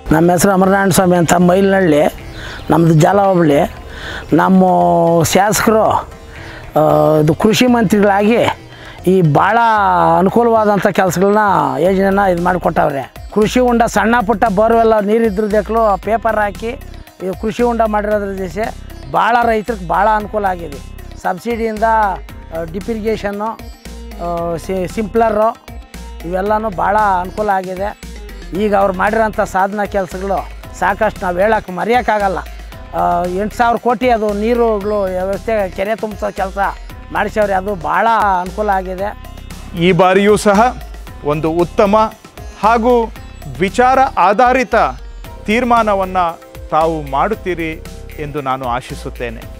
ನಮ್ಮ ಹೆಸರು ಅಮರನಾರಾಯಣ ಸ್ವಾಮಿ ಅಂತ ಮೈಲಿನಹಳ್ಳಿ ನಮ್ಮದು ಜಾಲ ಹೋಬಳಿ ನಮ್ಮ ಶಾಸಕರು ಆ, ಇದು ಕೃಷಿ ಮಂತ್ರಿಗಳಾಗಿ ಈ ಭಾಳ ಅನುಕೂಲವಾದಂಥ ಕೆಲಸಗಳನ್ನ ಯೋಜನೆನ ಇದು ಮಾಡಿಕೊಟ್ಟವ್ರೆ ಕೃಷಿ ಹೊಂಡ ಸಣ್ಣ ಪುಟ್ಟ ಬೋರ್ವೆಲ್ಲ ನೀರಿದ್ರ ದೇಕ್ಲು ಪೇಪರ್ ಹಾಕಿ ಈ ಕೃಷಿ ಹೊಂಡ ಮಾಡಿರೋದ್ರ ದೇಶ ಭಾಳ ರೈತರಿಗೆ ಭಾಳ ಅನುಕೂಲ ಆಗಿದೆ ಸಬ್ಸಿಡಿಯಿಂದ ಡಿಪ್ ಇರಿಗೇಷನ್ನು ಸಿಂಪ್ಲರು ಇವೆಲ್ಲನೂ ಭಾಳ ಅನುಕೂಲ ಆಗಿದೆ ಈಗ ಅವ್ರು ಮಾಡಿರೋಂಥ ಸಾಧನ ಕೆಲಸಗಳು ಸಾಕಷ್ಟು ನಾವು ಹೇಳಕ್ಕೆ ಮರೆಯೋಕ್ಕಾಗಲ್ಲ ಎಂಟು ಸಾವಿರ ಕೋಟಿ ಅದು ನೀರುಗಳು ವ್ಯವಸ್ಥೆ ಕೆರೆ ತುಂಬಿಸೋ ಕೆಲಸ ಮಾಡಿಸವ್ರೆ ಅದು ಭಾಳ ಅನುಕೂಲ ಆಗಿದೆ ಈ ಬಾರಿಯೂ ಸಹ ಒಂದು ಉತ್ತಮ ಹಾಗೂ ವಿಚಾರ ಆಧಾರಿತ ತೀರ್ಮಾನವನ್ನು ತಾವು ಮಾಡುತ್ತೀರಿ ಎಂದು ನಾನು ಆಶಿಸುತ್ತೇನೆ